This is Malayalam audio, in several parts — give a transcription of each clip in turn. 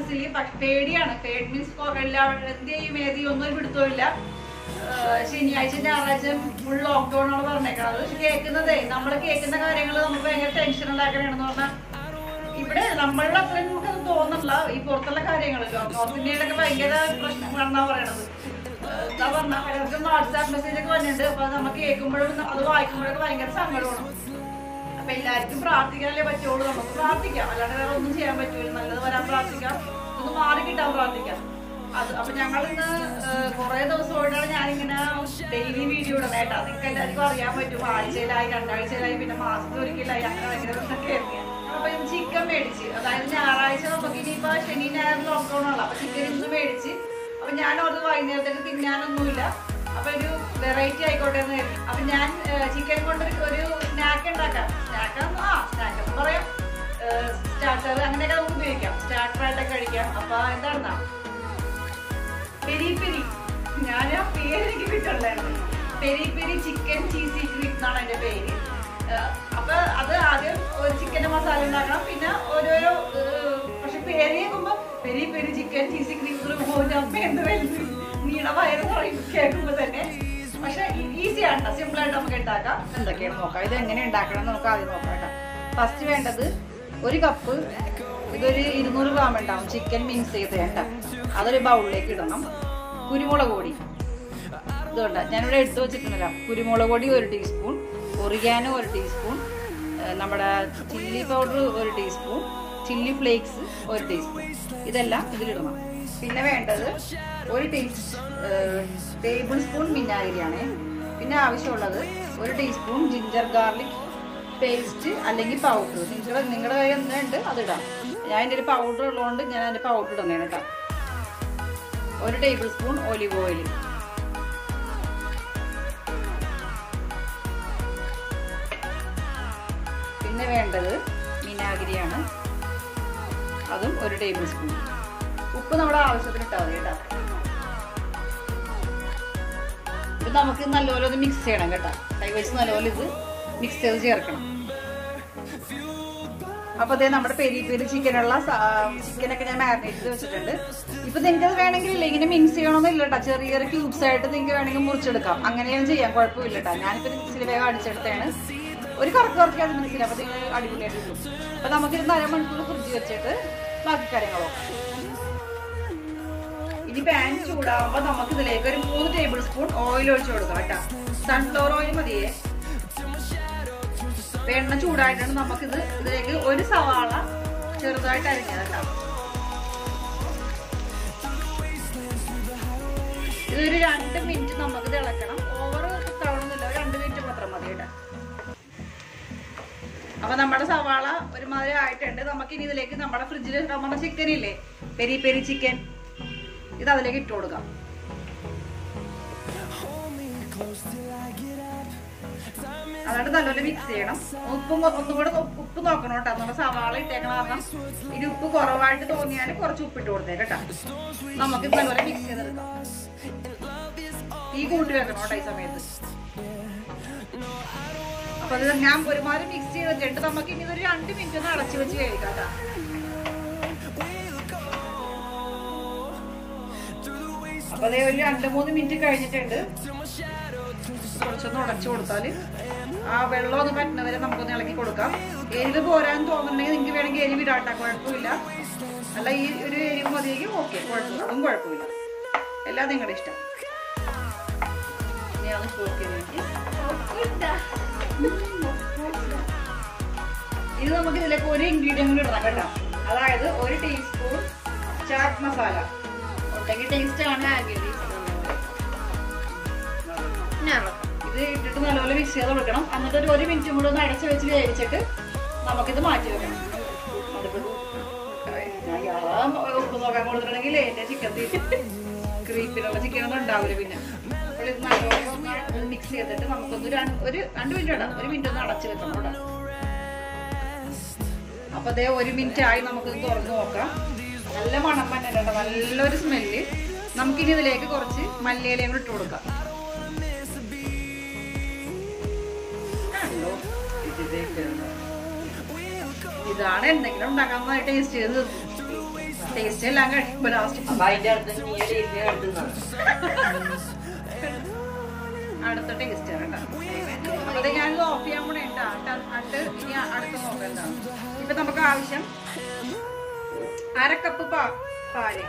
മനസ്സിൽ പക്ഷെ പേടിയാണ് പേടി മീൻസ് എല്ലാവരും എന്ത് ചെയ്യും ഏത് ചെയ്യും ഒന്നും ഒരു പിടുത്തമില്ല ആഹ് ശനിയാഴ്ച ഞായറാഴ്ച ഫുൾ ലോക്ക്ഡൌൺ ആണ് പറഞ്ഞേക്കണത് പക്ഷെ കേൾക്കുന്നതേ നമ്മൾ കേൾക്കുന്ന കാര്യങ്ങൾ നമുക്ക് ഭയങ്കര ടെൻഷൻ ഉണ്ടാക്കണമെന്ന് പറഞ്ഞാൽ ഇവിടെ നമ്മളുടെ അത്രയും നമുക്കത് തോന്നില്ല ഈ പുറത്തുള്ള കാര്യങ്ങൾ നോർത്ത് ഇന്ത്യയിലൊക്കെ ഭയങ്കര പ്രശ്നങ്ങളാണെന്നാ പറയണത് ആഹ് എന്താ പറഞ്ഞ പലർക്കും വാട്സാപ്പ് മെസ്സേജ് ഒക്കെ വന്നിട്ടുണ്ട് അപ്പൊ അത് നമുക്ക് കേൾക്കുമ്പോഴും അത് വായിക്കുമ്പോഴൊക്കെ ഭയങ്കര സങ്കടമാണ് അപ്പൊ എല്ലാവർക്കും പ്രാർത്ഥിക്കാനല്ലേ പറ്റുള്ളൂ നമുക്ക് പ്രാർത്ഥിക്കാം അല്ലാണ്ട് വേറെ ഒന്നും ചെയ്യാൻ പറ്റൂല നല്ലത് വരാൻ പ്രാർത്ഥിക്കാം ഒന്ന് മാറി കിട്ടാൻ പ്രാർത്ഥിക്കാം അത് അപ്പൊ ഞങ്ങൾ ഇന്ന് കുറെ ദിവസമായിട്ടാണ് ഞാനിങ്ങനെ ഡെയിലി വീഡിയോ ഇടുന്നത് കേട്ടോ നിങ്ങൾക്ക് എല്ലാവർക്കും അറിയാൻ പറ്റും ആഴ്ചയിലായി രണ്ടാഴ്ചയിലായി പിന്നെ മാസത്തിൽ ഒരിക്കലായി അങ്ങനെ ഭയങ്കര ഇതൊക്കെ ആയിരുന്നു അപ്പൊ ഇന്ന് ചിക്കൻ മേടിച്ച് അതായത് ഞായറാഴ്ച നമുക്ക് ഇനിയിപ്പോ ശനി ഞായർ ലോക്ക്ഡൌൺ ഉള്ള അപ്പൊ ചിക്കൻ ഇന്ന് മേടിച്ച് അപ്പൊ ഞാൻ അത് വൈകുന്നേരത്തേക്ക് തിന്നാനൊന്നുമില്ല അപ്പൊ ഒരു വെറൈറ്റി ആയിക്കോട്ടെ എന്ന് കരുതി അപ്പൊ ഞാൻ ചിക്കൻ കൊണ്ട് ഒരു- ഒരു സ്നാക്ക് ഉണ്ടാക്കാം സ്നാക്ക് ആ സ്നാക്ക് എന്ന് പറയാം സ്റ്റാർട്ടർ അങ്ങനെയൊക്കെ നമുക്ക് ഉപയോഗിക്കാം സ്റ്റാർട്ടർ ആയിട്ടൊക്കെ കഴിക്കാം അപ്പൊ എന്താണെന്നാ പെരി പെരി ഞാൻ ആ പേര് എനിക്ക് കിട്ടുള്ളായിരുന്നു peri peri chicken cheesy cream എന്നാണ് അതിന്റെ പേര് ഏഹ് അപ്പൊ അത് ആദ്യം ഒരു ചിക്കന്റെ മസാല ഉണ്ടാക്കണം പിന്നെ ഓരോരോ ഏഹ് പക്ഷെ പേര് കേൾക്കുമ്പോ peri peri chicken cheesy cream അമ്മ എന്ത് വലുത് നീള വയറ് പറയും കേൾക്കുമ്പോ തന്നെ പക്ഷെ ഈസി ആണ് സിമ്പിൾ ആയിട്ട് നമുക്ക് ഉണ്ടാക്കാം എന്തൊക്കെയാണ് നോക്കാം ഇത് എങ്ങനെ ഉണ്ടാക്കണം എന്ന് നമുക്ക് ആദ്യം നോക്കാം കേട്ടോ ഫസ്റ്റ് വേണ്ടത് ഒരു കപ്പ് ഇതൊരു ഇരുന്നൂറ് ഗ്രാം ഉണ്ടാവും ചിക്കൻ മിക്സ് ചെയ്ത് വേണ്ട അതൊരു ബൗളിലേക്ക് ഇടണം കുരുമുളക് പൊടി ഇതുകൊണ്ട് ഞാനിവിടെ എടുത്തു വെച്ചിട്ടുണ്ടല്ലോ കുരുമുളക് പൊടി ഒരു ടീസ്പൂൺ ഒറിഗാനോ ഒരു ടീസ്പൂൺ ഏഹ് നമ്മുടെ ചില്ലി പൗഡർ ഒരു ടീസ്പൂൺ ചില്ലി ഫ്ലേക്സ് ഒരു ടീസ്പൂൺ ഇതെല്ലാം ഇതിലിടണം പിന്നെ വേണ്ടത് ഒരു ടീസ് ടേബിൾ സ്പൂൺ വിനാഗിരിയാണ് പിന്നെ ആവശ്യമുള്ളത് ഒരു ടീസ്പൂൺ ജിഞ്ചർ ഗാർലിക് പേസ്റ്റ് അല്ലെങ്കിൽ പൗഡർ നിങ്ങളുടെ നിങ്ങളുടെ കയ്യിൽ എന്തുണ്ട് അതിടാം ഞാൻ എൻ്റെ ഒരു പൗഡർ ഉള്ളതുകൊണ്ട് ഞാൻ അതിൻ്റെ പൗഡർ ഇടുന്നതാണ് കേട്ടോ ഒരു ടേബിൾ സ്പൂൺ ഒലിവ് ഓയിൽ പിന്നെ വേണ്ടത് വിനാഗിരിയാണ് അതും ഒരു ടേബിൾ സ്പൂൺ ഉപ്പ് നമ്മുടെ ആവശ്യത്തിന് ഇട്ടാൽ മതി കേട്ടോ ഇത് നമുക്ക് നല്ലപോലെ ഒന്ന് മിക്സ് ചെയ്യണം കേട്ടോ കൈ വെച്ച് നല്ലപോലെ ഇത് മിക്സ് ചെയ്ത് ചേർക്കണം അപ്പൊ അതേ നമ്മുടെ പെരി പെരി ചിക്കനുള്ള ചിക്കനൊക്കെ ഞാൻ മാരിനേറ്റ് ചെയ്ത് വെച്ചിട്ടുണ്ട് ഇപ്പൊ നിങ്ങൾക്ക് അത് വേണമെങ്കിൽ ഇല്ല ഇങ്ങനെ മിക്സ് ചെയ്യണമെന്നില്ല കേട്ടോ ചെറിയ ചെറിയ ക്യൂബ്സ് ആയിട്ട് നിങ്ങൾക്ക് വേണമെങ്കിൽ മുറിച്ചെടുക്കാം അങ്ങനെയും ചെയ്യാം കുഴപ്പമില്ല കേട്ടോ ഞാനിപ്പോ മിക്സിയിൽ വേഗം അടിച്ചെടുത്താണ് ഒരു കറക്ക് കറക്കി അത് മിക്സിയിൽ അപ്പൊ നിങ്ങൾ അടിപൊളിയായിട്ട് കിട്ടും അപ്പൊ നമുക്ക് ഇത് അരമണിക്കൂർ ഫ്രിഡ്ജ് വെച്ചിട്ട് ബാക്കി കാര്യങ്ങൾ നോക്കാം ഇനി പാൻ ചൂടാവുമ്പോ നമുക്ക് ഇതിലേക്ക് ഒരു മൂന്ന് ടേബിൾ സ്പൂൺ ഓയിൽ ഒഴിച്ചു കൊടുക്കാം കേട്ടോ സൺഫ്ലവർ ഓയിൽ മതിയേ ഇപ്പൊ എണ്ണ ചൂടായിട്ടാണ് നമുക്കിത് ഇതിലേക്ക് ഒരു സവാള ചെറുതായിട്ട് അരിഞ്ഞത് കേട്ടോ ഇതൊരു രണ്ട് മിനിറ്റ് നമുക്ക് തിളക്കണം ഓവർ തവണന്നില്ല ഒരു രണ്ട് മിനിറ്റ് മാത്രം മതി കേട്ടോ അപ്പൊ നമ്മുടെ സവാള ഒരുമാതിരി ആയിട്ടുണ്ട് നമുക്ക് ഇനി ഇതിലേക്ക് നമ്മുടെ ഫ്രിഡ്ജിൽ നമ്മുടെ ചിക്കൻ ഇല്ലേ പെരി പെരി ചിക്കൻ ഇത് അതിലേക്ക് ഇട്ട് കൊടുക്കാം അതായിട്ട് നല്ലപോലെ മിക്സ് ചെയ്യണം ഉപ്പും കൊ- ഒന്നും കൂടെ ഉപ്പ് ഉപ്പ് നോക്കണം കേട്ടോ നമ്മുടെ സവാള ഇട്ടേക്കണം കാരണം ഇനി ഉപ്പ് കുറവായിട്ട് തോന്നിയാൽ കുറച്ച് ഉപ്പിട്ട് കൊടുത്തേക്ക് കേട്ടോ നമുക്ക് ഇത് നല്ലപോലെ മിക്സ് ചെയ്തെടുക്കാം തീ കൂട്ടി വെക്കണം കേട്ടോ ഈ സമയത്ത് അപ്പൊ അത് ഞാൻ ഒരുമാതിരി മിക്സ് ചെയ്ത് വെച്ചിട്ട് നമുക്ക് ഇനി ഒരു രണ്ട് മിനിറ്റ് ഒന്ന് അടച്ചു വെച്ച് കഴിക്കാം കേട്ടോ അപ്പൊ അതേ ഒരു രണ്ട് മൂന്ന് മിനിറ്റ് കഴിഞ്ഞിട്ടുണ്ട് കുറച്ചൊന്ന് ഉടച്ചു കൊടുത്താല് ആ വെള്ളം ഒന്ന് പറ്റുന്നവരെ നമുക്കൊന്ന് ഇളക്കി കൊടുക്കാം എരിവ് പോരാൻ തോന്നുന്നുണ്ടെങ്കിൽ നിങ്ങൾക്ക് വേണമെങ്കിൽ എരിവ് ഇടാട്ടാ കുഴപ്പമില്ല അല്ല ഈ ഒരു എരിവ് മതിയെങ്കിൽ ഓക്കെ കുഴപ്പമില്ല അതും കുഴപ്പമില്ല എല്ലാം നിങ്ങളുടെ ഇഷ്ടം ഇനി അത് പോക്കി ഇത് നമുക്ക് ഇതിലേക്ക് ഒരു ഇൻഗ്രീഡിയൻ കൂടി ഇടണം കേട്ടോ അതായത് ഒരു ടീസ്പൂൺ ചാറ്റ് മസാല ഉണ്ടെങ്കിൽ ടേസ്റ്റ് ആണ് ഇത് ഇട്ടിട്ട് നല്ലപോലെ മിക്സ് ചെയ്ത് കൊടുക്കണം എന്നിട്ട് ഒരു ഒരു മിനിറ്റും കൂടെ ഒന്ന് അടച്ചു വെച്ച് വേവിച്ചിട്ട് നമുക്കിത് മാറ്റി വെക്കണം ഞാൻ ഇയാളെ ഉപ്പ് നോക്കാൻ കൊടുത്തിട്ടുണ്ടെങ്കിൽ എന്റെ ചിക്കൻ ക്രീപ്പിലുള്ള ചിക്കൻ ഒന്നും ഉണ്ടാവില്ല പിന്നെ അപ്പോൾ ഇത് നല്ലോണം ഒന്ന് മിക്സ് ചെയ്തിട്ട് നമുക്കൊന്ന് രണ്ട് ഒരു രണ്ട് മിനിറ്റ് ഇടാം ഒരു മിനിറ്റ് ഒന്ന് അടച്ചു വെക്കണം കേട്ടോ അപ്പൊ അതേ ഒരു മിനിറ്റ് ആയി നമുക്കിത് തുറന്ന് നോക്കാം നല്ല മണം തന്നെ കേട്ടോ നല്ലൊരു സ്മെല്ല് നമുക്കിനി ഇതിലേക്ക് കുറച്ച് മല്ലിയിലയും കൂടി ഇട്ട് കൊടുക്കാം കണ്ടോ? ഇതിലേക്ക് ഇതാണ് എന്തെങ്കിലും ഉണ്ടാക്കാൻ ടേസ്റ്റ് ചെയ്ത് ടേസ്റ്റ് എല്ലാം കഴിയുമ്പോ ലാസ്റ്റ് അപ്പൊ അതിന്റെ അടുത്ത് നീ ഇതിന്റെ അടുത്തുനിന്നാണ് അടുത്ത ടേസ്റ്റ് ആണ് കേട്ടോ അപ്പൊ ഇത് ഞാൻ ഓഫ് ചെയ്യാൻ കൂടെ ഉണ്ട് അടുത്ത് ഇനി അടുത്ത നോക്കേണ്ടതാണ് ഇപ്പൊ നമുക്ക് ആവശ്യം അര കപ്പ് പാ- പാല്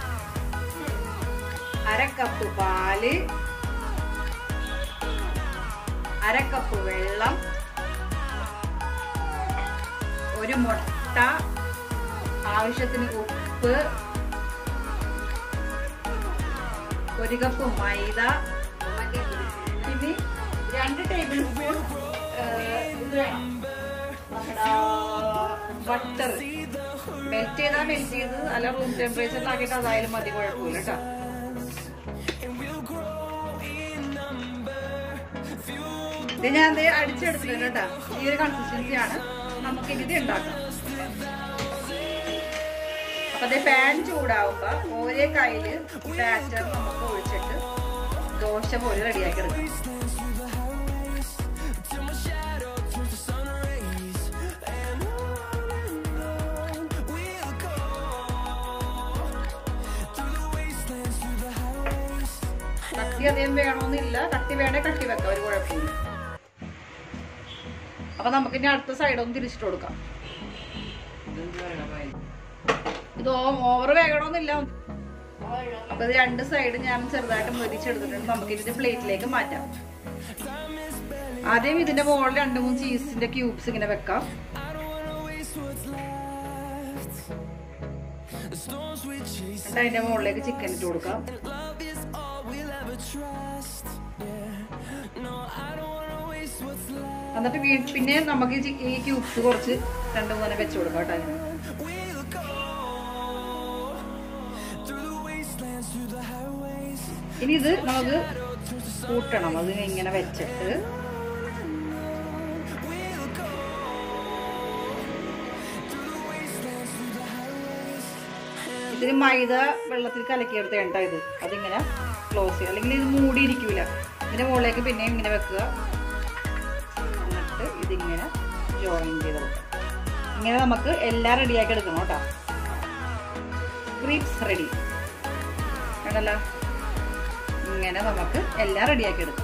അര കപ്പ് പാല് അര കപ്പ് വെള്ളം ഒരു മുട്ട ആവശ്യത്തിന് ഉപ്പ് ഒരു കപ്പ് മൈദ പിന്നെ രണ്ട് ടേബിൾ സ്പൂൺ ഇത് വേണം ബട്ടർ മെൽറ്റ് ചെയ്താൽ മെൽറ്റ് ചെയ്ത് അല്ല റൂം ടെമ്പറേച്ചറിലാക്കിയിട്ട് അതായാലും മതി കുഴപ്പമില്ല കേട്ടോ ഇത് ഞാൻ ദേ അടിച്ചെടുത്തിട്ടുണ്ട് കേട്ടോ ഈ ഒരു കൺസിസ്റ്റൻസിയാണ് നമുക്ക് ഇത് ഉണ്ടാക്കാം അപ്പൊ അതേ പാൻ ചൂടാവുമ്പോ ഓരോ കയ്യില് ബാറ്റർ നമുക്ക് ഒഴിച്ചിട്ട് ദോശ പോലെ റെഡിയാക്കി എടുക്കാം കട്ടി അധികം വേണമെന്നില്ല കട്ടി വേണേ കട്ടി വെക്കാം ഒരു കുഴപ്പമില്ല അപ്പൊ നമുക്ക് ഇനി അടുത്ത സൈഡ് ഒന്ന് തിരിച്ചിട്ട് കൊടുക്കാം ഇതെന്ത് പറയണം അപ്പൊ അതിന്? ഇത് ഓവർ വേകണമെന്നില്ല അപ്പൊ ഇത് രണ്ട് സൈഡ് ഞാൻ ചെറുതായിട്ട് മുരിച്ചെടുത്തിട്ടുണ്ട് നമുക്ക് ഇതിന്റെ പ്ലേറ്റിലേക്ക് മാറ്റാം ആദ്യം ഇതിന്റെ മുകളിൽ രണ്ട് മൂന്ന് ചീസിന്റെ ക്യൂബ്സ് ഇങ്ങനെ വെക്കാം എന്നിട്ട് അതിന്റെ മുകളിലേക്ക് ചിക്കൻ ഇട്ട് കൊടുക്കാം എന്നിട്ട് വീ- പിന്നെ നമുക്ക് ഈ ചി- ഈ ക്യൂബ്സ് കുറച്ച് രണ്ട് മൂന്ന് വെച്ച് കൊടുക്കാം കേട്ടോ അങ്ങനെ ഇനി ഇത് നമുക്ക് കൂട്ടണം അത് ഇങ്ങനെ വെച്ചിട്ട് ഇതിന് മൈദ വെള്ളത്തിൽ കലക്കിയെടുത്ത കേട്ടോ ഇത് അതിങ്ങനെ ക്ലോസ് ചെയ്യുക അല്ലെങ്കിൽ ഇത് മൂടിയിരിക്കൂല ഇതിന്റെ മുകളിലേക്ക് പിന്നെയും ഇങ്ങനെ വെക്കുക എന്നിട്ട് ഇതിങ്ങനെ ജോയിൻ ചെയ്തെടുക്കാം ഇങ്ങനെ നമുക്ക് എല്ലാം റെഡിയാക്കി എടുക്കണം കേട്ടോ ക്രീപ്സ് റെഡി വേണല്ലോ ഇങ്ങനെ നമുക്ക് എല്ലാം റെഡിയാക്കി എടുക്കാം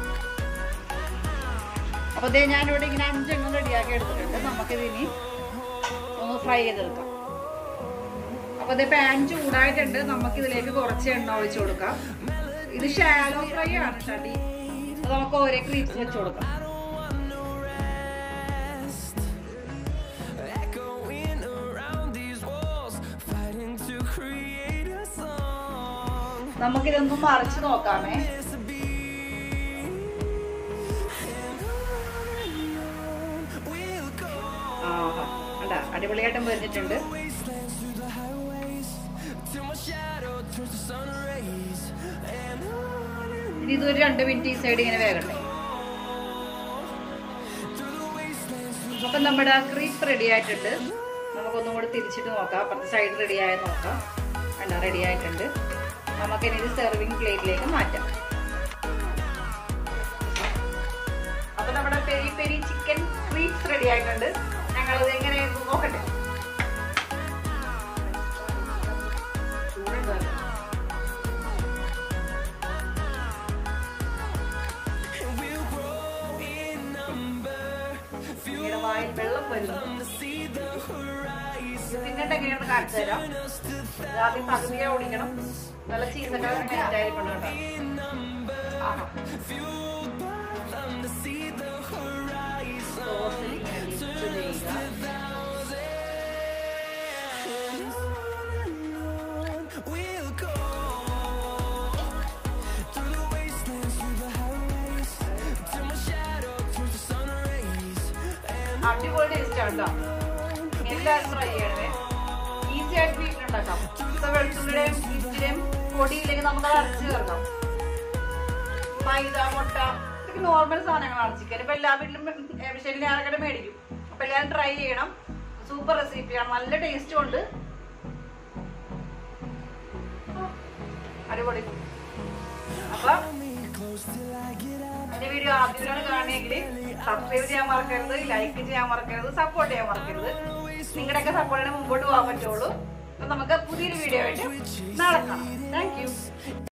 അപ്പൊ ദേ ഞാനിവിടെ ഇങ്ങനെ അഞ്ചെണ്ണം റെഡിയാക്കി എടുത്തിട്ടുണ്ട് നമുക്കിതിനി ഒന്ന് ഫ്രൈ ചെയ്തെടുക്കാം അപ്പൊ ഇത് പാൻ ചൂടായിട്ടുണ്ട് നമുക്ക് ഇതിലേക്ക് കുറച്ച് എണ്ണ ഒഴിച്ചു കൊടുക്കാം ഇത് ഷാലോ ഫ്രൈ ആണ് ചടി അത് നമുക്ക് ഓരോ ക്രീപ്സ് വെച്ച് കൊടുക്കാം നമുക്കിതൊന്ന് മറിച്ച് നോക്കാമേ ആഹാ കണ്ടാ അടിപൊളിയായിട്ടും പൊരിഞ്ഞിട്ടുണ്ട് ഇനി ഇതൊരു രണ്ട് മിനിറ്റ് ഈ സൈഡ് ഇങ്ങനെ വേകട്ടെ അപ്പൊ നമ്മുടെ ക്രീപ്പ് റെഡി ആയിട്ടുണ്ട് നമുക്കൊന്നും കൂടി തിരിച്ചിട്ട് നോക്കാം അപ്പുറത്തെ സൈഡ് റെഡി ആയ നോക്കാം അല്ല റെഡി ആയിട്ടുണ്ട് നമുക്കിനി ഇത് സെർവിങ് പ്ലേറ്റിലേക്ക് മാറ്റാം അപ്പൊ നമ്മുടെ peri peri chicken crepes ready ആയിട്ടുണ്ട് ഞങ്ങളത് എങ്ങനെയായിരുന്നു നോക്കട്ടെ ചൂടുണ്ടല്ലോ ഇങ്ങനെ വായിൽ വെള്ളം വരുന്നു ഇത് തിന്നിട്ട് എങ്ങനെയാണെന്ന് കാണിച്ചു തരാം ഇത് ആദ്യം പകുതിയെ ഓടിക്കണം നല്ല ചീസൊക്കെ മെൽറ്റ് ആയിരിക്കണം കേട്ടോ ആഹാ. സോസിൽ ഇങ്ങനെ ഡിപ്പ് ചെയ്യുക അടിപൊളി ടേസ്റ്റ് ആണ് കേട്ടോ എല്ലാവരും ട്രൈ ചെയ്യണേ ഈസി ആയിട്ട് വീട്ടിലുണ്ടാക്കാം ഇപ്പൊ വെളുത്തുള്ളിയുടെയും ഇഞ്ചിയുടെയും പൊടിയില്ലെങ്കിൽ നമുക്ക് അത് അരച്ച് ചേർക്കാം മൈദ മുട്ട ഇതൊക്കെ നോർമൽ സാധനങ്ങളാണ് ചിക്കൻ ഇപ്പൊ എല്ലാ വീട്ടിലും ഏ, ശരി ഞാനൊക്കെ മേടിക്കും അപ്പൊ എല്ലാവരും ട്രൈ ചെയ്യണം സൂപ്പർ റെസിപ്പിയാണ് നല്ല ടേസ്റ്റും ഉണ്ട് അടിപൊളി അപ്പൊ എന്റെ വീഡിയോ ആദ്യമായിട്ടാണ് കാണുകയെങ്കിൽ സബ്സ്ക്രൈബ് ചെയ്യാൻ മറക്കരുത് ലൈക്ക് ചെയ്യാൻ മറക്കരുത് സപ്പോർട്ട് ചെയ്യാൻ മറക്കരുത് നിങ്ങളുടെയൊക്കെ സപ്പോർട്ടിന് മുമ്പോട്ട് പോകാൻ പറ്റുള്ളൂ അപ്പൊ നമുക്ക് പുതിയൊരു വീഡിയോ ആയിട്ട് നാളെ കാണാം താങ്ക് യു